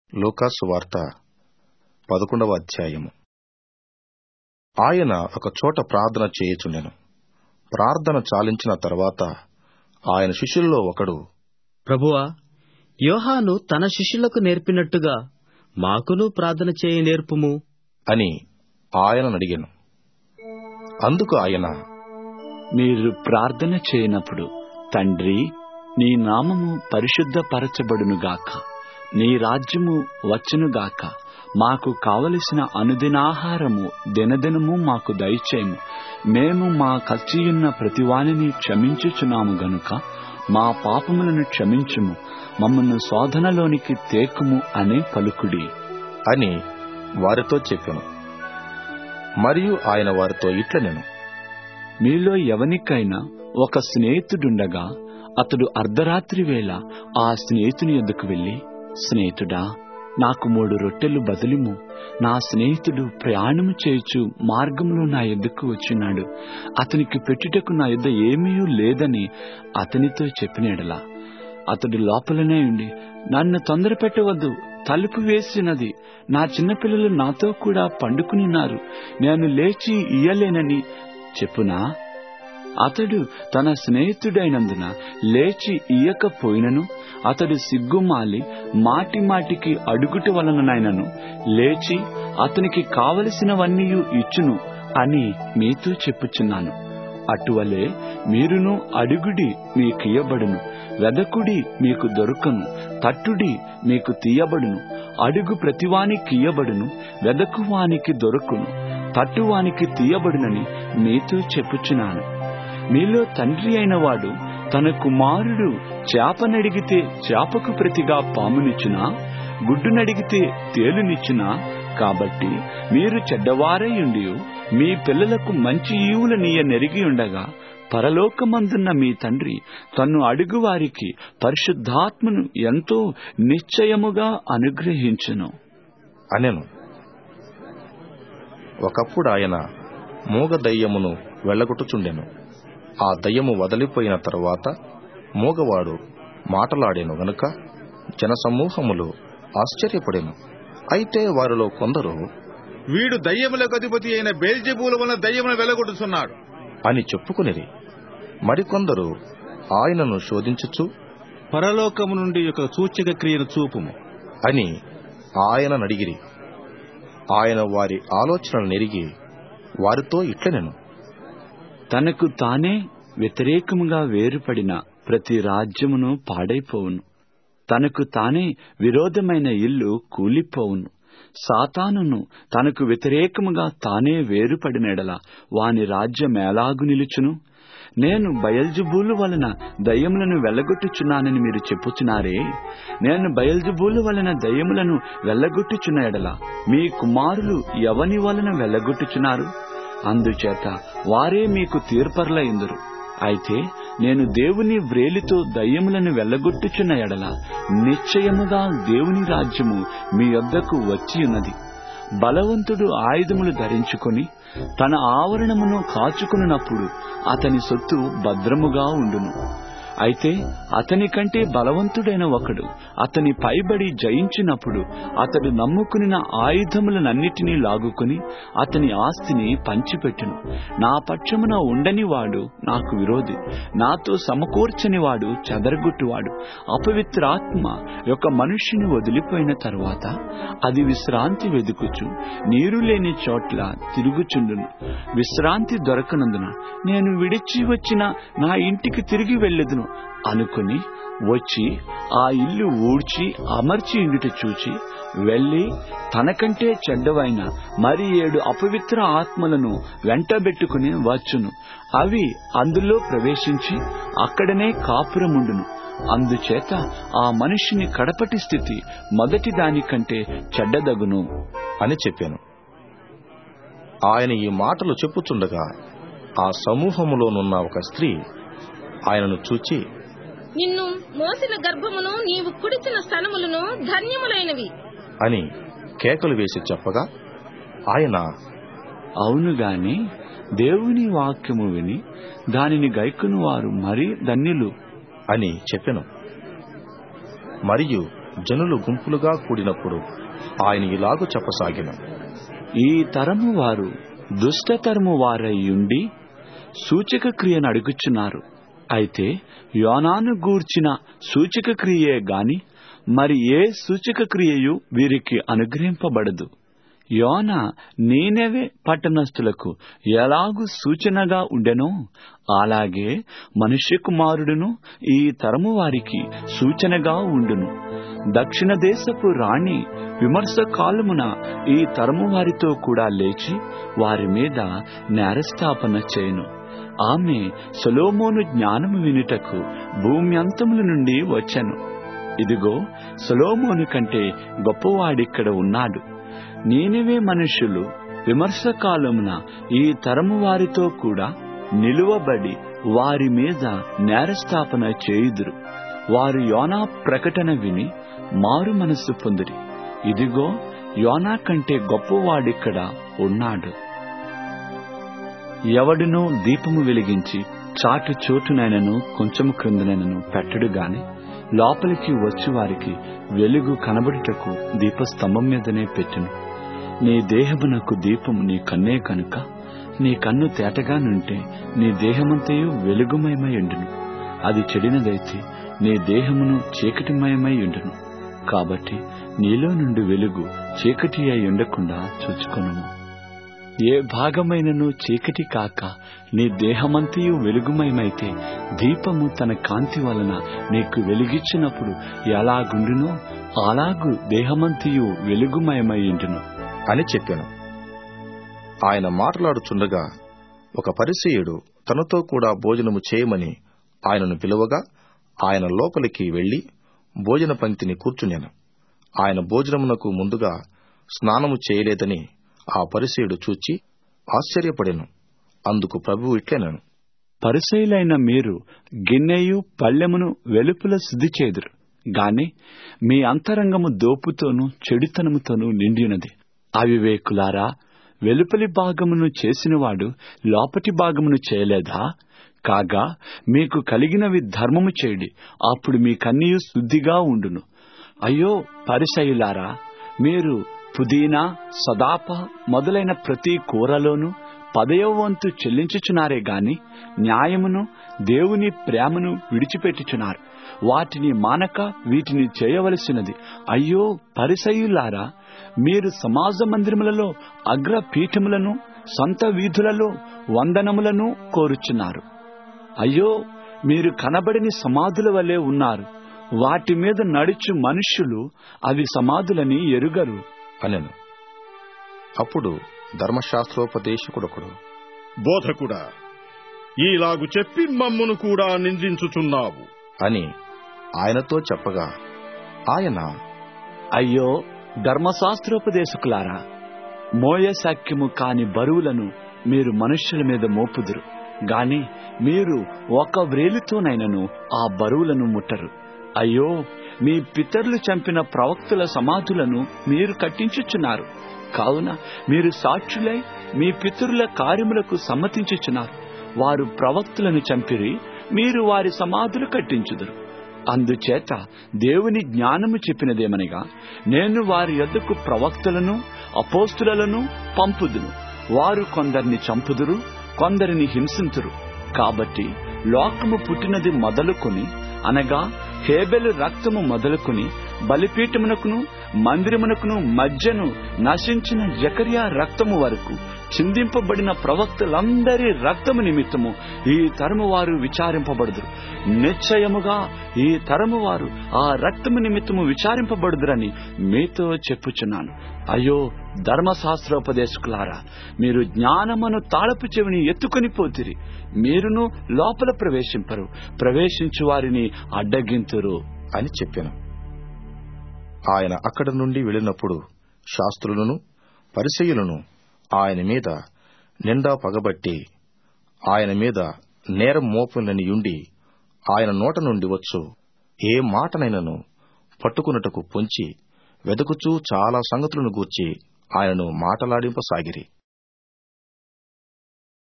లూకాసు వార్త పదకొండవ అధ్యాయము ఆయన ఒక చోట ప్రార్థన చేయుచుండెను ప్రార్థన చాలించిన తర్వాత ఆయన శిష్యుల్లో ఒకడు ప్రభువా యోహాను తన శిష్యులకు నేర్పినట్టుగా మాకును ప్రార్థన చేయ నేర్పుము అని ఆయనను అడిగాను అందుకు ఆయన మీరు ప్రార్థన చేయనప్పుడు తండ్రి నీ నామము పరిశుద్ధపరచబడునుగాక నీ రాజ్యము వచ్చునుగాక మాకు కావలసిన అనుదినాహారము దినదినము మాకు దయచేయము మేము మా కచ్చియున్న ప్రతివానిని క్షమించుచున్నాము గనుక మా పాపములను క్షమించుము మమ్మల్ని శోధనలోనికి తేకుము అనే పలుకుడి అని వారితో చెప్పాను మరియు ఆయన వారితో ఇట్ల నేను మీలో ఎవనికైనా ఒక స్నేహితుడుండగా అతడు అర్ధరాత్రి వేళ ఆ స్నేహితుని ఎద్దుకు వెళ్లి స్నేహితుడా నాకు మూడు రొట్టెలు బదులిము నా స్నేహితుడు ప్రయాణము చేయుచు మార్గంలో నా ఎద్దుకు వచ్చినాడు అతనికి పెట్టుటకు నా యొద్ద ఏమీ లేదని అతనితో చెప్పినడలా అతడు లోపలనే ఉండి నన్ను తొందర పెట్టవద్దు తలుపు వేసినది నా చిన్నపిల్లలు నాతో కూడా పండుకునిన్నారు నేను లేచి ఇయ్యలేనని చెప్పునా అతడు తన స్నేహితుడైనందున లేచి ఇయ్యకపోయినను అతడు సిగ్గుమాలి మాటి మాటికి అడుగుట వలననైనను లేచి అతనికి కావలసినవన్నీ ఇచ్చును అని మీతో చెప్పుచున్నాను అటువలే మీరును అడుగుడి మీకియ్యబడును వెదకుడి మీకు దొరకను తట్టుడి మీకు తీయబడును అడుగు ప్రతివానికియ్యబడును వెదకువానికి దొరకును తట్టువానికి తీయబడునని మీతో చెప్పుచున్నాను మీలో తండ్రి అయిన వాడు తన కుమారుడు చేపనడిగితే చేపకు ప్రతిగా పామునిచ్చునా గుడ్డునడిగితే తేలునిచ్చునా కాబట్టి మీరు చెడ్డవారయుండి మీ పిల్లలకు మంచి ఈవులనీయ నెరిగి ఉండగా పరలోకమందున్న మీ తండ్రి తన్ను అడుగువారికి పరిశుద్ధాత్మను ఎంతో నిశ్చయముగా అనుగ్రహించును అనెను ఒకప్పుడు ఆయన మూగ దయ్యమును వెళ్ళగొట్టుచుండెను ఆ దయ్యము వదిలిపోయిన తరువాత మూగవాడు మాటలాడేను గనుక జనసమూహములు ఆశ్చర్యపడెను అయితే వారిలో కొందరు వీడు దయ్యములకు అధిపతి అయిన బేల్జెబూల వలన దయ్యమును వెలగొట్టుచున్నాడు అని చెప్పుకునిరి మరికొందరు ఆయనను శోధించుచు పరలోకము నుండి ఒక సూచక క్రియను చూపుము అని ఆయనను అడిగిరి ఆయన వారి ఆలోచనలు నెరిగి వారితో ఇట్లనెను తనకు తానే వ్యతిరేకముగా వేరుపడిన ప్రతి రాజ్యమును పాడైపోవును తనకు తానే విరోధమైన ఇల్లు కూలిపోవును సాతానును తనకు వ్యతిరేకముగా తానే వేరుపడినెడల వాని రాజ్యం ఎలాగు నిలుచును నేను బయల్జుబూలు వలన దయ్యములను వెళ్ళగొట్టుచున్నానని మీరు చెప్పుచున్నారే నేను బయల్జుబూలు వలన దయ్యములను వెళ్ళగొట్టుచున్న ఎడల మీ కుమారులు ఎవని వలన వెళ్ళగొట్టుచున్నారు అందుచేత వారే మీకు తీర్పర్ల ఎందురు అయితే నేను దేవుని వ్రేలితో దయ్యములను వెళ్ళగొట్టుచున్న ఎడల నిశ్చయముగా దేవుని రాజ్యము మీ యొద్దకు వచ్చి ఉన్నది బలవంతుడు ఆయుధములు ధరించుకొని తన ఆవరణమును కాచుకున్నప్పుడు అతని సొత్తు భద్రముగా ఉండును అయితే అతని కంటే బలవంతుడైన ఒకడు అతని పైబడి జయించినప్పుడు అతడు నమ్ముకుని ఆయుధములనన్నిటినీ లాగుకుని అతని ఆస్తిని పంచిపెట్టును నా పక్షమున ఉండని వాడు నాకు విరోధి నాతో సమకూర్చని వాడు చెదరగొట్టువాడు అపవిత్రాత్మ యొక్క మనుష్యుని వదిలిపోయిన తరువాత అది విశ్రాంతి వెదుకుచు నీరు లేని చోట్ల తిరుగుచుండును విశ్రాంతి దొరకనందున నేను విడిచి వచ్చిన నా ఇంటికి తిరిగి వెళ్ళెదును అనుకుని వచ్చి ఆ ఇల్లు ఊడ్చి అమర్చి ఇండుట చూచి వెళ్లి తనకంటే చెడ్డవైన మరి ఏడు అపవిత్ర ఆత్మలను వెంటబెట్టుకుని వచ్చును అవి అందులో ప్రవేశించి అక్కడనే కాపురముండును అందుచేత ఆ మనిషిని కడపటి స్థితి మొదటి దానికంటే చెడ్డదగును అని చెప్పాను ఆయన ఈ మాటలు చెప్పుచుండగా ఆ సమూహములోనున్న ఒక స్త్రీ ఆయనను చూచి నిన్ను మోసిన గర్భమును నీవు కుడిచిన స్థలములను ధన్యములైనవి అని కేకలు వేసి చెప్పగా ఆయన అవును గాని దేవుని వాక్యము విని దానిని గైకును వారు మరీ ధన్యులు అని చెప్పెను మరియు జనులు గుంపులుగా కూడినప్పుడు ఆయన ఇలాగు చెప్పసాగిన ఈ తరము వారు దుష్టతరము వారై ఉండి సూచక క్రియను అడుగుచున్నారు అయితే యోనాను గూర్చిన సూచక క్రియే గాని మరి ఏ సూచక క్రియయు వీరికి అనుగ్రహింపబడదు యోన నేనెవే పట్టణస్థులకు ఎలాగు సూచనగా ఉండెనో అలాగే మనుష్య కుమారుడును ఈ తరము వారికి సూచనగా ఉండును దక్షిణ దేశపు రాణి విమర్శ కాలమున ఈ తరము వారితో కూడా లేచి వారి మీద నేరస్థాపన చేయను ఆమె సొలోమోను జ్ఞానము వినుటకు భూమి అంతముల నుండి వచ్చెను ఇదిగో సొలోమోను కంటే గొప్పవాడిక్కడ ఉన్నాడు నేనివే మనుషులు విమర్శ కాలమున ఈ తరము వారితో కూడా నిలువబడి వారి మీద నేరస్థాపన చేయుదురు వారు యోనా ప్రకటన విని మారు మనస్సు పొందిరి ఇదిగో యోనా కంటే గొప్పవాడిక్కడ ఉన్నాడు ఎవడునూ దీపము వెలిగించి చాటు చోటునైనను కొంచెము క్రిందనైనను పెట్టడు గాని లోపలికి వచ్చి వారికి వెలుగు కనబడుటకు దీపస్తంభం మీదనే పెట్టును నీ దేహమునకు దీపము నీ కన్నే కనుక నీ కన్ను తేటగా నుంటే నీ దేహమంతయు వెలుగుమయమై ఉండును అది చెడినదైతే నీ దేహమును చీకటిమయమై ఉండును కాబట్టి నీలో నుండి వెలుగు చీకటి అయి ఉండకుండా చూచుకొనుము ఏ భాగమైనను చీకటి కాక నీ దేహమంతయు వెలుగుమయమైతే దీపము తన కాంతి వలన నీకు వెలిగిచ్చినప్పుడు ఎలాగుండునో అలాగు దేహమంతయు వెలుగుమయమై ఉండును అని చెప్పాను ఆయన మాట్లాడుచుండగా ఒక పరిసయుడు తనతో కూడా భోజనము చేయమని ఆయనను పిలువగా ఆయన లోపలికి వెళ్లి భోజన పంక్తిని కూర్చునేను ఆయన భోజనమునకు ముందుగా స్నానము చేయలేదని ఆ పరిసయుడు చూచి ఆశ్చర్యపడెను అందుకు ప్రభువు ఇట్లెనను పరిశైలైన మీరు గిన్నెయు పళ్ళెమును వెలుపుల శుద్ధి చేదురు గాని మీ అంతరంగము దోపుతోనూ చెడుతనముతోనూ నిండినది అవివేకులారా వెలుపలి భాగమును చేసినవాడు లోపటి భాగమును చేయలేదా కాగా మీకు కలిగినవి ధర్మము చేయుడి అప్పుడు మీ కన్నీయు శుద్ధిగా ఉండును అయ్యో పరిసయులారా మీరు పుదీనా సదాప మొదలైన ప్రతి కూరలోనూ పదయో వంతు చెల్లించుచున్నారే గాని న్యాయమును దేవుని ప్రేమను విడిచిపెట్టుచున్నారు వాటిని మానక వీటిని చేయవలసినది అయ్యో పరిసయులారా మీరు సమాజ మందిరములలో అగ్ర పీఠములను సంత వీధులలో వందనములను కోరుచున్నారు అయ్యో మీరు కనబడని సమాధుల వలె ఉన్నారు వాటి మీద నడుచు మనుష్యులు అవి సమాధులని ఎరుగరు అనెను అప్పుడు ధర్మశాస్త్రోపదేశకుడొకడు బోధకుడా ఈలాగు చెప్పి మమ్మును కూడా నిందించుచున్నావు అని ఆయనతో చెప్పగా ఆయన అయ్యో ధర్మశాస్త్రోపదేశకులారా మోయశాక్యము కాని బరువులను మీరు మనుష్యుల మీద మోపుదురు గాని మీరు ఒక వ్రేలితోనైనను ఆ బరువులను ముట్టరు అయ్యో మీ పితరులు చంపిన ప్రవక్తల సమాధులను మీరు కట్టించుచున్నారు కావున మీరు సాక్షులై మీ పితరుల కార్యములకు సమ్మతించుచున్నారు వారు ప్రవక్తలను చంపిరి మీరు వారి సమాధులు కట్టించుదురు అందుచేత దేవుని జ్ఞానము చెప్పినదేమనగా నేను వారి యొద్దకు ప్రవక్తలను అపోస్తులను పంపుదును వారు కొందరిని చంపుదురు కొందరిని హింసింతురు కాబట్టి లోకము పుట్టినది మొదలుకొని అనగా హేబెలు రక్తము మొదలుకొని బలిపీఠమునకును మందిరమునకును మధ్యను నశించిన జకర్యా రక్తము వరకు చిందింపబడిన ప్రవక్తలందరి రక్తము నిమిత్తము ఈ తరము వారు విచారింపబడుదురు నిశ్చయముగా ఈ తరము వారు ఆ రక్తము నిమిత్తము విచారింపబడుదురని మీతో చెప్పుచున్నాను అయ్యో ధర్మశాస్త్రోపదేశకులారా మీరు జ్ఞానమును తాళపు చెవిని ఎత్తుకొని పోతిరి మీరును లోపల ప్రవేశింపరు ప్రవేశించు వారిని అడ్డగింతురు అని చెప్పాను ఆయన అక్కడి నుండి వెళ్ళినప్పుడు శాస్త్రులను పరిసయులను ఆయన మీద నిండా పగబట్టి ఆయన మీద నేరం మోపుననియుండి ఆయన నోట నుండి వచ్చు ఏ మాటనైనను పట్టుకున్నటకు పొంచి వెదకుచూ చాలా సంగతులను గూర్చి ఆయనను మాటలాడింపసాగిరి